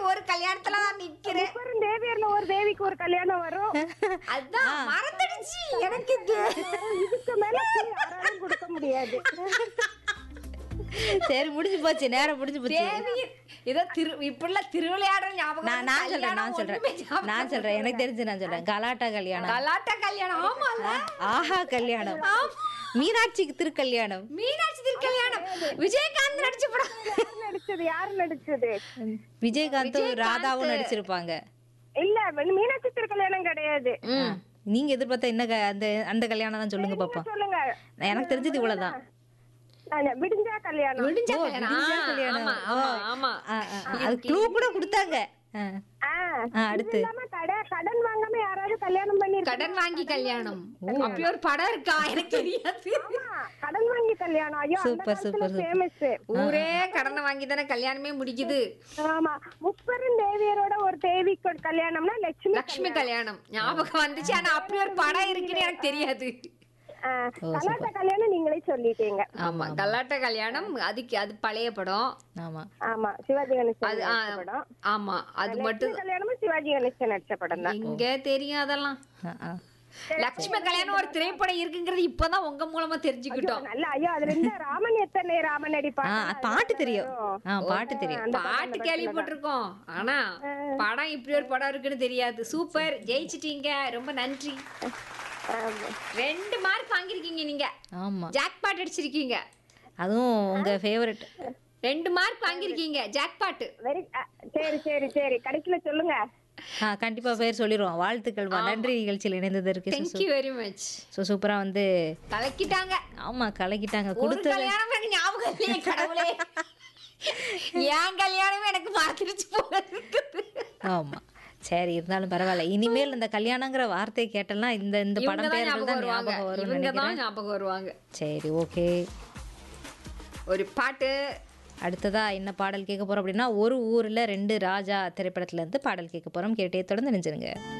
ஒரு கல்யாணத்துல நான் நிக்கிறேன் முப்பெரும் தேவியர்ல ஒரு தேவிக்கு ஒரு கல்யாணம் வரும் அதான் மறந்துடுச்சு எனக்கு இது இதுக்கு மேல யாராலும் கொடுக்க முடியாது சரி முடிஞ்சு போச்சு நேரம் முடிஞ்சு போச்சு தேவி ஏதோ திரு இப்படிலாம் திருவிளையாடுற ஞாபகம் நான் நான் சொல்றேன் நான் சொல்றேன் நான் சொல்றேன் எனக்கு தெரிஞ்சு நான் சொல்றேன் கலாட்டா கல்யாணம் கலாட்டா கல்யாணம் ஆமால ஆஹா கல்யாணம் மீனாட்சிக்கு திருக்கல்யாணம் மீனாட்சி திருக்கல்யாணம் விஜயகாந்த் நடிச்ச படம் யார் நடிச்சது யார் நடிச்சது விஜயகாந்தும் ராதாவும் நடிச்சிருப்பாங்க இல்ல மீனாட்சி திருக்கல்யாணம் கிடையாது நீங்க எதிர்பார்த்த என்ன க- அந்த அந்த கல்யாணம் தான் சொல்லுங்க பாப்போம் சொல்லுங்க எனக்கு தெரிஞ்சது இவ்வளவுதான் நான் விடிஞ்சா கல்யாணம் விடிஞ்ச ஓ, கல்யாணம் விடிஞ்சா ஆ, கல்யாணம். ஆமா ஓ. ஆமா ஆமா ஆ, ஆ, ஆ. அது க்ளூ கூட கொடுத்தாங்க ஆ. ஆ, ஆ, அடுத்து இல்லாம கடை கடன் வாங்காம யாராவது கல்யாணம் பண்ணி கடன் வாங்கி கல்யாணம் அப்படி ஒரு படம் இருக்கா எனக்கு தெரியாது கடன் வாங்கி கல்யாணம் ஐயோ அந்த சூப்பர், சூப்பர், காலத்துல சூப்பர். ஃபேமஸ் ஊரே கடனை வாங்கி தானே கல்யாணமே முடிக்குது ஆமா முப்பெரும் தேவியரோட ஒரு தேவிக்கு ஒரு கல்யாணம்னா லட்சுமி லக்ஷ்மி கல்யாணம் ஞாபகம் வந்துச்சு ஆனா அப்படி ஒரு படம் இருக்குன்னு எனக்கு தெரியாது ஆ, கலாட்டா கல்யாணம் நீங்களே சொல்லிட்டீங்க ஆமா கலாட்டா கல்யாணம் அதுக்கு அது பழைய படம் ஆமா ஆமா சிவாஜி கணேசன் அது ஆ, நடிச்ச படம் ஆமா அது மட்டும் லட்சுமி கல்யாணமும் சிவாஜி கணேசன் நடிச்ச படம் தான் எங்க தெரியும் அதெல்லாம் ஆ, ஆ. லக்ஷ்மி கல்யாணம் ஒரு திரைப்படம் இருக்குங்கிறது இப்பதான் உங்க மூலமா தெரிஞ்சுக்கிட்டோம் நல்ல ஐயோ அதுல இருந்து ராமன் எத்தனை ராமன் ஆ, நடிப்பாங்க பாட்டு தெரியும் ஆ பாட்டு தெரியும் பாட்டு கேள்விப்பட்டிருக்கோம் ஆனா படம் இப்படி ஒரு படம் இருக்குன்னு தெரியாது சூப்பர் ஜெயிச்சிட்டீங்க ரொம்ப நன்றி ரெண்டு மார்க் வாங்கிருக்கீங்க நீங்க ஆமா ஜாக் பாட் அடிச்சிருக்கீங்க அதுவும் உங்க ஃபேவரட் ரெண்டு மார்க் வாங்கிருக்கீங்க ஜாக் பாட்டு வெரி சரி சரி சரி கடைசியில சொல்லுங்க ஆ கண்டிப்பா பேர் சொல்லிடுவோம் வாழ்த்துக்கள் வா. நன்றி நிகழ்ச்சியில் இணைந்ததற்கு தேங்க்யூ வெரி மச் ஸோ சூப்பரா வந்து கலக்கிட்டாங்க ஆமா கலக்கிட்டாங்க ஒரு கொடுத்து கல்யாணம் எனக்கு ஞாபகம் இல்லையே கடவுளே என் கல்யாணமே எனக்கு மறந்துடுச்சு போல இருக்குது ஆமா சரி இருந்தாலும் பரவாயில்ல இனிமேல் இந்த கல்யாணங்கிற வார்த்தையை கேட்டலாம் இந்த இந்த இவங்க படம் தான் பேர்கள் ஞாபகம் தான் வருவாங்க ஞாபகம் வரும்னு இவங்க நினைக்கிறேன் தான் ஞாபகம் வருவாங்க சரி ஓகே ஒரு பாட்டு அடுத்ததா என்ன பாடல் கேட்க போறோம் அப்படின்னா ஒரு ஊர்ல ரெண்டு ராஜா திரைப்படத்துல இருந்து பாடல் கேட்க போறோம் கேட்டே தொடர்ந்து நினைச்சிருங்க